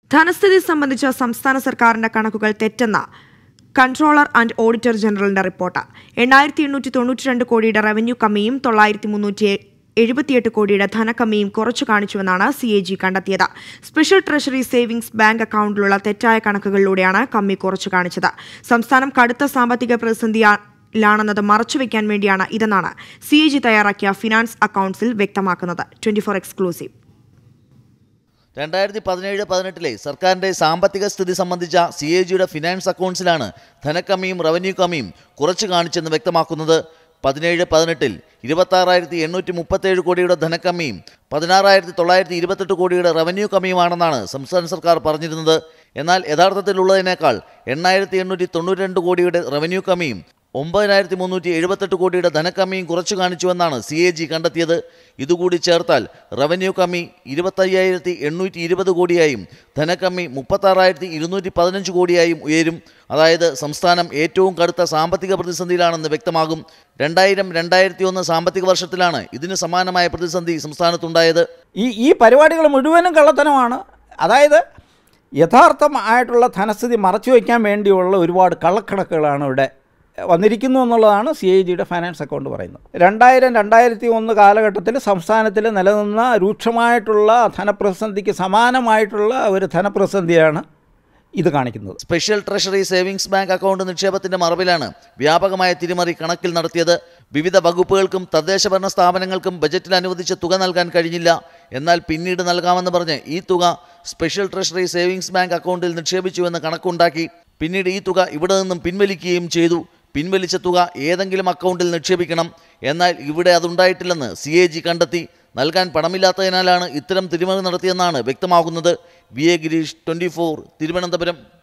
ധനസ്ഥിതി സംബന്ധിച്ച സംസ്ഥാന സർക്കാരിന്റെ കണക്കുകൾ തെറ്റെന്ന കൺട്രോളർ ആൻഡ് ഓഡിറ്റർ ജനറലിന്റെ റിപ്പോർട്ട് എണ്ണായിരത്തി എണ്ണൂറ്റി തൊണ്ണൂറ്റി രണ്ട് കോടിയുടെ റവന്യൂ കമ്മിയും തൊള്ളായിരത്തി മുന്നൂറ്റി എഴുപത്തിയെട്ട് കോടിയുടെ ധനക്കമ്മിയും കുറച്ചു കാണിച്ചുവെന്നാണ് സി എ ജി കണ്ടെത്തിയത് സ്പെഷ്യൽ ട്രഷറി സേവിംഗ്സ് ബാങ്ക് അക്കൗണ്ടിലുള്ള തെറ്റായ കണക്കുകളിലൂടെയാണ് കമ്മി കുറച്ചു കാണിച്ചത് സംസ്ഥാനം കടുത്ത സാമ്പത്തിക പ്രതിസന്ധിയിലാണെന്നത് മറച്ചുവെക്കാൻ വേണ്ടിയാണ് ഇതെന്നാണ് സി എ ജി തയ്യാറാക്കിയ ഫിനാൻസ് അക്കൗണ്ട്സിൽ വ്യക്തമാക്കുന്നത് ട്വന്റി ഫോർ എക്സ്ക്ലൂസീവ് രണ്ടായിരത്തി പതിനേഴ് പതിനെട്ടിലെ സർക്കാരിന്റെ സാമ്പത്തിക സ്ഥിതി സംബന്ധിച്ച സി എ ജിയുടെ ഫിനാൻസ് അക്കൗണ്ട്സിലാണ് ധനക്കമ്മിയും റവന്യൂ കമ്മിയും കുറച്ചു കാണിച്ചെന്ന് വ്യക്തമാക്കുന്നത് പതിനേഴ് പതിനെട്ടിൽ ഇരുപത്താറായിരത്തി എണ്ണൂറ്റി മുപ്പത്തേഴ് കോടിയുടെ ധനക്കമ്മിയും പതിനാറായിരത്തി തൊള്ളായിരത്തി ഇരുപത്തെട്ട് കോടിയുടെ റവന്യൂ കമ്മിയുമാണെന്നാണ് സംസ്ഥാന സർക്കാർ പറഞ്ഞിരുന്നത് എന്നാൽ യഥാർത്ഥത്തിലുള്ളതിനേക്കാൾ എണ്ണായിരത്തി എണ്ണൂറ്റി തൊണ്ണൂറ്റി രണ്ട് കോടിയുടെ റവന്യൂ കമ്മിയും ഒമ്പതിനായിരത്തി മുന്നൂറ്റി എഴുപത്തെട്ട് കോടിയുടെ ധനക്കമ്മിയും കുറച്ചു കാണിച്ചുവെന്നാണ് സി എ ജി കണ്ടെത്തിയത് ഇതുകൂടി ചേർത്താൽ റവന്യൂ കമ്മി ഇരുപത്തയ്യായിരത്തി എണ്ണൂറ്റി ഇരുപത് കോടിയായും ധനക്കമ്മി മുപ്പത്താറായിരത്തി ഇരുന്നൂറ്റി പതിനഞ്ച് കോടിയായും ഉയരും അതായത് സംസ്ഥാനം ഏറ്റവും കടുത്ത സാമ്പത്തിക പ്രതിസന്ധിയിലാണെന്ന് വ്യക്തമാകും രണ്ടായിരം രണ്ടായിരത്തി ഒന്ന് സാമ്പത്തിക വർഷത്തിലാണ് ഇതിന് സമാനമായ പ്രതിസന്ധി സംസ്ഥാനത്തുണ്ടായത് ഈ ഈ പരിപാടികൾ മുഴുവനും കള്ളത്തനമാണ് അതായത് യഥാർത്ഥമായിട്ടുള്ള ധനസ്ഥിതി മറച്ചു വയ്ക്കാൻ വേണ്ടിയുള്ള ഒരുപാട് കള്ളക്കണക്കുകളാണ് ഇവിടെ വന്നിരിക്കുന്നു എന്നുള്ളതാണ് സി ഐ ജിയുടെ ഫൈനാൻസ് അക്കൗണ്ട് പറയുന്നത് രണ്ടായിരം രണ്ടായിരത്തി ഒന്ന് കാലഘട്ടത്തിൽ സംസ്ഥാനത്തിൽ നിലനിന്ന രൂക്ഷമായിട്ടുള്ള ധനപ്രതിസന്ധിക്ക് സമാനമായിട്ടുള്ള ഒരു ധനപ്രതിസന്ധിയാണ് ഇത് കാണിക്കുന്നത് special treasury savings bank account നിക്ഷേപത്തിന്റെ മറവിലാണ് വ്യാപകമായ തിരിമറി കണക്കിൽ നടത്തിയത് വിവിധ വകുപ്പുകൾക്കും തദ്ദേശഭരണ സ്ഥാപനങ്ങൾക്കും ബജറ്റിൽ അനുവദിച്ച തുക നൽകാൻ കഴിഞ്ഞില്ല എന്നാൽ പിന്നീട് നൽകാമെന്ന് പറഞ്ഞ് ഈ തുക സ്പെഷ്യൽ ട്രഷറി സേവിങ്സ് ബാങ്ക് അക്കൗണ്ടിൽ നിക്ഷേപിച്ചുവെന്ന് കണക്കുണ്ടാക്കി പിന്നീട് ഈ തുക ഇവിടെ നിന്നും പിൻവലിക്കുകയും ചെയ്തു പിൻവലിച്ച തുക ഏതെങ്കിലും അക്കൗണ്ടിൽ നിക്ഷേപിക്കണം എന്നാൽ ഇവിടെ അതുണ്ടായിട്ടില്ലെന്ന് സി എ ജി കണ്ടെത്തി നൽകാൻ പണമില്ലാത്തതിനാലാണ് ഇത്തരം തിരിമറി നടത്തിയെന്നാണ് വ്യക്തമാകുന്നത് V A Gireesh twenty Thiruvananthapuram